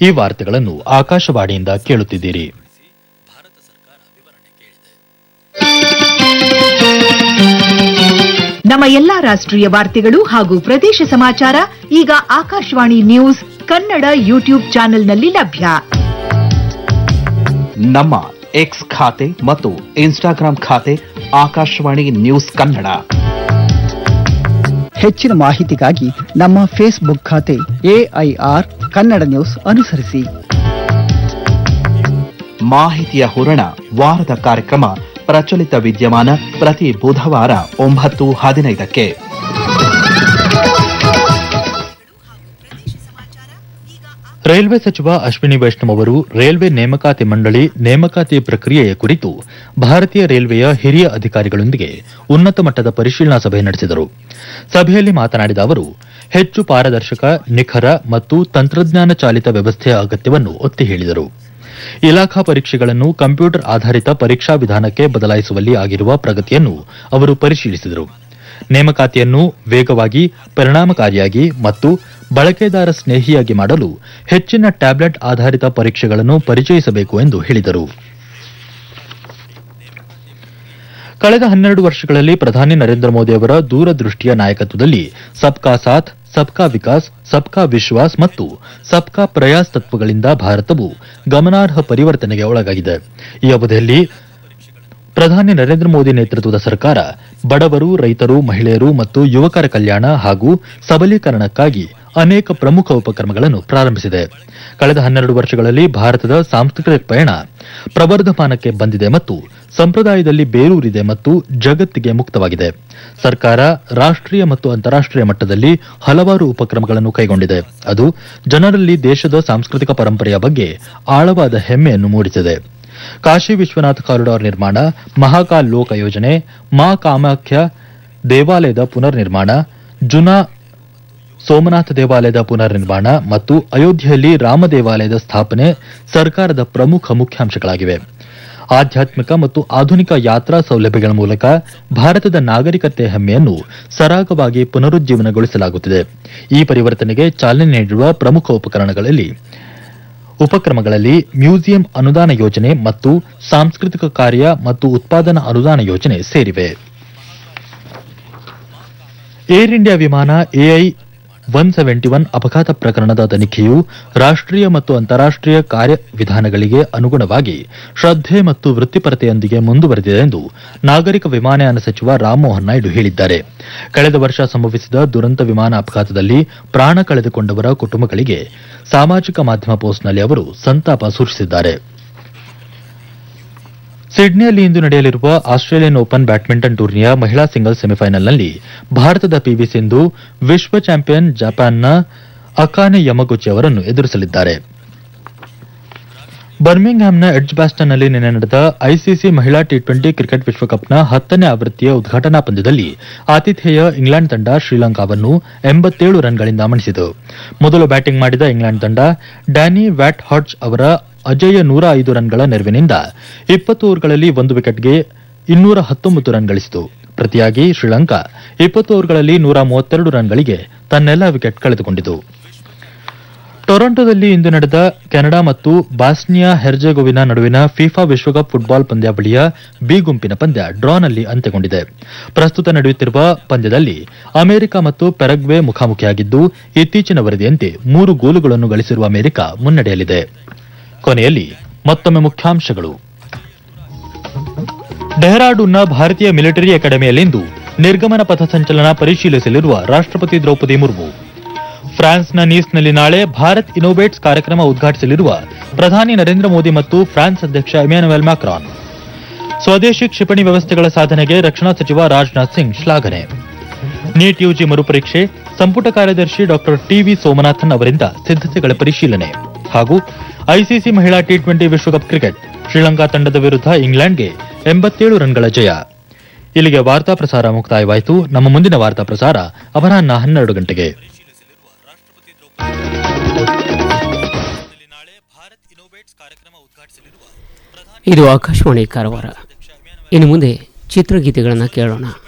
ಈ ವಾರ್ತೆಗಳನ್ನು ಆಕಾಶವಾಣಿಯಿಂದ ಕೇಳುತ್ತಿದ್ದೀರಿ ನಮ್ಮ ಎಲ್ಲಾ ರಾಷ್ಟ್ರೀಯ ವಾರ್ತೆಗಳು ಹಾಗೂ ಪ್ರದೇಶ ಸಮಾಚಾರ ಈಗ ಆಕಾಶವಾಣಿ ನ್ಯೂಸ್ ಕನ್ನಡ ಯೂಟ್ಯೂಬ್ ಚಾನೆಲ್ನಲ್ಲಿ ಲಭ್ಯ ನಮ್ಮ ಎಕ್ಸ್ ಖಾತೆ ಮತ್ತು ಇನ್ಸ್ಟಾಗ್ರಾಂ ಖಾತೆ ಆಕಾಶವಾಣಿ ನ್ಯೂಸ್ ಕನ್ನಡ ಹೆಚ್ಚಿನ ಮಾಹಿತಿಗಾಗಿ ನಮ್ಮ ಫೇಸ್ಬುಕ್ ಖಾತೆ ಎಐಆರ್ ಕನ್ನಡ ನ್ಯೂಸ್ ಅನುಸರಿಸಿ ಮಾಹಿತಿಯ ಹೂರಣ ವಾರದ ಕಾರ್ಯಕ್ರಮ ಪ್ರಚಲಿತ ವಿದ್ಯಮಾನ ಪ್ರತಿ ಬುಧವಾರ ಒಂಬತ್ತು ಹದಿನೈದಕ್ಕೆ ರೈಲ್ವೆ ಸಚಿವ ಅಶ್ವಿನಿ ವೈಷ್ಣವ್ ಅವರು ರೈಲ್ವೆ ನೇಮಕಾತಿ ಮಂಡಳಿ ನೇಮಕಾತಿ ಪ್ರಕ್ರಿಯೆಯ ಕುರಿತು ಭಾರತೀಯ ರೈಲ್ವೆಯ ಹಿರಿಯ ಅಧಿಕಾರಿಗಳೊಂದಿಗೆ ಉನ್ನತ ಮಟ್ಟದ ಪರಿಶೀಲನಾ ಸಭೆ ನಡೆಸಿದರು ಸಭೆಯಲ್ಲಿ ಮಾತನಾಡಿದ ಅವರು ಹೆಚ್ಚು ಪಾರದರ್ಶಕ ನಿಖರ ಮತ್ತು ತಂತ್ರಜ್ಞಾನ ಚಾಲಿತ ವ್ಯವಸ್ಥೆಯ ಅಗತ್ಯವನ್ನು ಒತ್ತಿ ಹೇಳಿದರು ಇಲಾಖಾ ಪರೀಕ್ಷೆಗಳನ್ನು ಕಂಪ್ಯೂಟರ್ ಆಧಾರಿತ ಪರೀಕ್ಷಾ ವಿಧಾನಕ್ಕೆ ಬದಲಾಯಿಸುವಲ್ಲಿ ಆಗಿರುವ ಪ್ರಗತಿಯನ್ನು ಅವರು ಪರಿಶೀಲಿಸಿದರು ನೇಮಕಾತಿಯನ್ನು ವೇಗವಾಗಿ ಪರಿಣಾಮಕಾರಿಯಾಗಿ ಮತ್ತು ಬಳಕೆದಾರ ಸ್ನೇಹಿಯಾಗಿ ಮಾಡಲು ಹೆಚ್ಚಿನ ಟ್ಯಾಬ್ಲೆಟ್ ಆಧಾರಿತ ಪರೀಕ್ಷೆಗಳನ್ನು ಪರಿಚಯಿಸಬೇಕು ಎಂದು ಹೇಳಿದರು ಕಳೆದ ಹನ್ನೆರಡು ವರ್ಷಗಳಲ್ಲಿ ಪ್ರಧಾನಿ ನರೇಂದ್ರ ಮೋದಿ ಅವರ ದೂರದೃಷ್ಟಿಯ ನಾಯಕತ್ವದಲ್ಲಿ ಸಬ್ಕಾ ಸಾಥ್ ಸಬ್ಕಾ ವಿಕಾಸ್ ಸಬ್ಕಾ ವಿಶ್ವಾಸ್ ಮತ್ತು ಸಬ್ಕಾ ಪ್ರಯಾಸ್ ತತ್ವಗಳಿಂದ ಭಾರತವು ಗಮನಾರ್ಹ ಪರಿವರ್ತನೆಗೆ ಒಳಗಾಗಿದೆ ಈ ಅವಧಿಯಲ್ಲಿ ಪ್ರಧಾನಿ ನರೇಂದ್ರ ಮೋದಿ ನೇತೃತ್ವದ ಸರ್ಕಾರ ಬಡವರು ರೈತರು ಮಹಿಳೆಯರು ಮತ್ತು ಯುವಕರ ಕಲ್ಯಾಣ ಹಾಗೂ ಸಬಲೀಕರಣಕ್ಕಾಗಿ ಅನೇಕ ಪ್ರಮುಖ ಉಪಕ್ರಮಗಳನ್ನು ಪ್ರಾರಂಭಿಸಿದೆ ಕಳೆದ ಹನ್ನೆರಡು ವರ್ಷಗಳಲ್ಲಿ ಭಾರತದ ಸಾಂಸ್ಕೃತಿಕ ಪಯಣ ಪ್ರವರ್ಧಮಾನಕ್ಕೆ ಬಂದಿದೆ ಮತ್ತು ಸಂಪ್ರದಾಯದಲ್ಲಿ ಬೇರೂರಿದೆ ಮತ್ತು ಜಗತ್ತಿಗೆ ಮುಕ್ತವಾಗಿದೆ ಸರ್ಕಾರ ರಾಷ್ಟೀಯ ಮತ್ತು ಅಂತಾರಾಷ್ಟೀಯ ಮಟ್ಟದಲ್ಲಿ ಹಲವಾರು ಉಪಕ್ರಮಗಳನ್ನು ಕೈಗೊಂಡಿದೆ ಅದು ಜನರಲ್ಲಿ ದೇಶದ ಸಾಂಸ್ಕೃತಿಕ ಪರಂಪರೆಯ ಬಗ್ಗೆ ಆಳವಾದ ಹೆಮ್ಮೆಯನ್ನು ಮೂಡಿಸಿದೆ ಕಾಶಿ ವಿಶ್ವನಾಥ ಕಾರಿಡಾರ್ ನಿರ್ಮಾಣ ಮಹಾಕಾಲ್ ಲೋಕ ಯೋಜನೆ ಮಾ ಕಾಮಾಖ್ಯ ದೇವಾಲಯದ ಪುನರ್ ನಿರ್ಮಾಣ ಜುನಾ ಸೋಮನಾಥ ದೇವಾಲಯದ ಪುನರ್ ನಿರ್ಮಾಣ ಮತ್ತು ಅಯೋಧ್ಯೆಯಲ್ಲಿ ರಾಮ ದೇವಾಲಯದ ಸ್ಥಾಪನೆ ಸರ್ಕಾರದ ಪ್ರಮುಖ ಮುಖ್ಯಾಂಶಗಳಾಗಿವೆ ಆಧ್ಯಾತ್ಮಿಕ ಮತ್ತು ಆಧುನಿಕ ಯಾತ್ರಾ ಸೌಲಭ್ಯಗಳ ಮೂಲಕ ಭಾರತದ ನಾಗರಿಕತೆ ಹೆಮ್ಮೆಯನ್ನು ಸರಾಗವಾಗಿ ಪುನರುಜ್ಜೀವನಗೊಳಿಸಲಾಗುತ್ತಿದೆ ಈ ಪರಿವರ್ತನೆಗೆ ಚಾಲನೆ ನೀಡಿರುವ ಪ್ರಮುಖ ಉಪಕರಣಗಳಲ್ಲಿ ಉಪಕ್ರಮಗಳಲ್ಲಿ ಮ್ಯೂಸಿಯಂ ಅನುದಾನ ಯೋಜನೆ ಮತ್ತು ಸಾಂಸ್ಕೃತಿಕ ಕಾರ್ಯ ಮತ್ತು ಉತ್ಪಾದನಾ ಅನುದಾನ ಯೋಜನೆ ಸೇರಿವೆ ಏರ್ ಇಂಡಿಯಾ ವಿಮಾನ ಎಐ ಒನ್ ಸೆವೆಂಟಿ ಒನ್ ಅಪಘಾತ ಪ್ರಕರಣದ ತನಿಖೆಯು ರಾಷ್ಟೀಯ ಮತ್ತು ಅಂತಾರಾಷ್ಟೀಯ ಕಾರ್ಯವಿಧಾನಗಳಿಗೆ ಅನುಗುಣವಾಗಿ ಶ್ರದ್ಧೆ ಮತ್ತು ವೃತ್ತಿಪರತೆಯೊಂದಿಗೆ ಮುಂದುವರೆದಿದೆ ಎಂದು ನಾಗರಿಕ ವಿಮಾನಯಾನ ಸಚಿವ ರಾಮಮೋಹನ್ ನಾಯ್ಡು ಹೇಳಿದ್ದಾರೆ ಕಳೆದ ವರ್ಷ ಸಂಭವಿಸಿದ ದುರಂತ ವಿಮಾನ ಅಪಘಾತದಲ್ಲಿ ಪ್ರಾಣ ಕಳೆದುಕೊಂಡವರ ಕುಟುಂಬಗಳಿಗೆ ಸಾಮಾಜಿಕ ಮಾಧ್ಯಮ ಪೋಸ್ಟ್ನಲ್ಲಿ ಅವರು ಸಂತಾಪ ಸೂಚಿಸಿದ್ದಾರೆ ಸಿಡ್ನಿಯಲ್ಲಿ ಇಂದು ನಡೆಯಲಿರುವ ಆಸ್ಟ್ರೇಲಿಯನ್ ಓಪನ್ ಬ್ಯಾಡ್ಮಿಂಟನ್ ಟೂರ್ನಿಯ ಮಹಿಳಾ ಸಿಂಗಲ್ಸ್ ಸೆಮಿಫೈನಲ್ನಲ್ಲಿ ಭಾರತದ ಪಿವಿ ಸಿಂಧು ವಿಶ್ವ ಚಾಂಪಿಯನ್ ಜಪಾನ್ನ ಅಕಾನೆ ಯಮಗುಚಿ ಅವರನ್ನು ಎದುರಿಸಲಿದ್ದಾರೆ ಬರ್ಮಿಂಗ್ಹ್ಯಾಮ್ನ ಎಡ್ಜ್ ಬ್ಯಾಸ್ಟನ್ನಲ್ಲಿ ನಿನ್ನೆ ನಡೆದ ಐಸಿಸಿ ಮಹಿಳಾ ಟಿ ಟ್ವೆಂಟಿ ಕ್ರಿಕೆಟ್ ವಿಶ್ವಕಪ್ನ ಹತ್ತನೇ ಆವೃತ್ತಿಯ ಉದ್ಘಾಟನಾ ಪಂದ್ಯದಲ್ಲಿ ಆತಿಥೇಯ ಇಂಗ್ಲೆಂಡ್ ತಂಡ ಶ್ರೀಲಂಕಾವನ್ನು ಎಂಬತ್ತೇಳು ರನ್ಗಳಿಂದ ಮಣಿಸಿತು ಮೊದಲು ಬ್ಯಾಟಿಂಗ್ ಮಾಡಿದ ಇಂಗ್ಲೆಂಡ್ ತಂಡ ಡ್ಯಾನಿ ವ್ಯಾಟ್ ಹಾಡ್ಜ್ ಅವರ ಅಜೇಯ ನೂರ ಐದು ರನ್ಗಳ ನೆರವಿನಿಂದ ಇಪ್ಪತ್ತು ಓವರ್ಗಳಲ್ಲಿ ಒಂದು ವಿಕೆಟ್ಗೆ ಇನ್ನೂರ ಹತ್ತೊಂಬತ್ತು ರನ್ ಗಳಿಸಿತು ಪ್ರತಿಯಾಗಿ ಶ್ರೀಲಂಕಾ ಇಪ್ಪತ್ತು ಓವರ್ಗಳಲ್ಲಿ ನೂರ ಮೂವತ್ತೆರಡು ರನ್ಗಳಿಗೆ ತನ್ನೆಲ್ಲ ವಿಕೆಟ್ ಕಳೆದುಕೊಂಡಿತು ಟೊರೊಂಟೊದಲ್ಲಿ ಇಂದು ನಡೆದ ಕೆನಡಾ ಮತ್ತು ಬಾಸ್ನಿಯಾ ಹೆರ್ಜೆಗೋವಿನ ನಡುವಿನ ಫಿಫಾ ವಿಶ್ವಕಪ್ ಫುಟ್ಬಾಲ್ ಪಂದ್ಯಾವಳಿಯ ಬಿ ಗುಂಪಿನ ಪಂದ್ಯ ಡ್ರಾನಲ್ಲಿ ಅಂತ್ಯಗೊಂಡಿದೆ ಪ್ರಸ್ತುತ ನಡೆಯುತ್ತಿರುವ ಪಂದ್ಯದಲ್ಲಿ ಅಮೆರಿಕ ಮತ್ತು ಪೆರಗ್ವೆ ಮುಖಾಮುಖಿಯಾಗಿದ್ದು ಇತ್ತೀಚಿನ ವರದಿಯಂತೆ ಮೂರು ಗೋಲುಗಳನ್ನು ಗಳಿಸಿರುವ ಅಮೆರಿಕ ಮುನ್ನಡೆಯಲಿದೆ ಕೊನೆಯಲ್ಲಿ ಮತ್ತೊಮ್ಮೆ ಮುಖ್ಯಾಂಶಗಳು ಡೆಹ್ರಾಡೂನ್ನ ಭಾರತೀಯ ಮಿಲಿಟರಿ ಅಕಾಡೆಮಿಯಲ್ಲಿಂದು ನಿರ್ಗಮನ ಪಥಸಂಚಲನ ಪರಿಶೀಲಿಸಲಿರುವ ರಾಷ್ಟಪತಿ ದ್ರೌಪದಿ ಮುರ್ಮು ಫ್ರಾನ್ಸ್ನ ನೀಸ್ನಲ್ಲಿ ನಾಳೆ ಭಾರತ್ ಇನೋವೇಟ್ಸ್ ಕಾರ್ಯಕ್ರಮ ಉದ್ಘಾಟಿಸಲಿರುವ ಪ್ರಧಾನಿ ನರೇಂದ್ರ ಮೋದಿ ಮತ್ತು ಫ್ರಾನ್ಸ್ ಅಧ್ಯಕ್ಷ ಇಮ್ಯಾನುವೆಲ್ ಮ್ಯಾಕ್ರಾನ್ ಸ್ವದೇಶಿ ಕ್ಷಿಪಣಿ ವ್ಯವಸ್ಥೆಗಳ ಸಾಧನೆಗೆ ರಕ್ಷಣಾ ಸಚಿವ ರಾಜನಾಥ್ ಸಿಂಗ್ ಶ್ಲಾಘನೆ ನೀಟ್ ಯುಜಿ ಮರುಪರೀಕ್ಷೆ ಸಂಪುಟ ಕಾರ್ಯದರ್ಶಿ ಡಾ ಟಿವಿ ಸೋಮನಾಥನ್ ಅವರಿಂದ ಸಿದ್ದತೆಗಳ ಪರಿಶೀಲನೆ ಹಾಗೂ ಐಸಿಸಿ ಮಹಿಳಾ ಟಿ ಟ್ವೆಂಟಿ ವಿಶ್ವಕಪ್ ಕ್ರಿಕೆಟ್ ಶ್ರೀಲಂಕಾ ತಂಡದ ವಿರುದ್ಧ ಇಂಗ್ಲೆಂಡ್ಗೆ ಎಂಬತ್ತೇಳು ರನ್ಗಳ ಜಯ ಇಲ್ಲಿಗೆ ವಾರ್ತಾ ಪ್ರಸಾರ ಮುಕ್ತಾಯವಾಯಿತು ನಮ್ಮ ಮುಂದಿನ ವಾರ್ತಾ ಪ್ರಸಾರ ಅಪರಾಹ್ನ ಹನ್ನೆರಡು ಗಂಟೆಗೆ ಇದು ಆಕಾಶವಾಣಿ ಕಾರವಾರ ಇನ್ನು ಮುಂದೆ ಚಿತ್ರಗೀತೆಗಳನ್ನು ಕೇಳೋಣ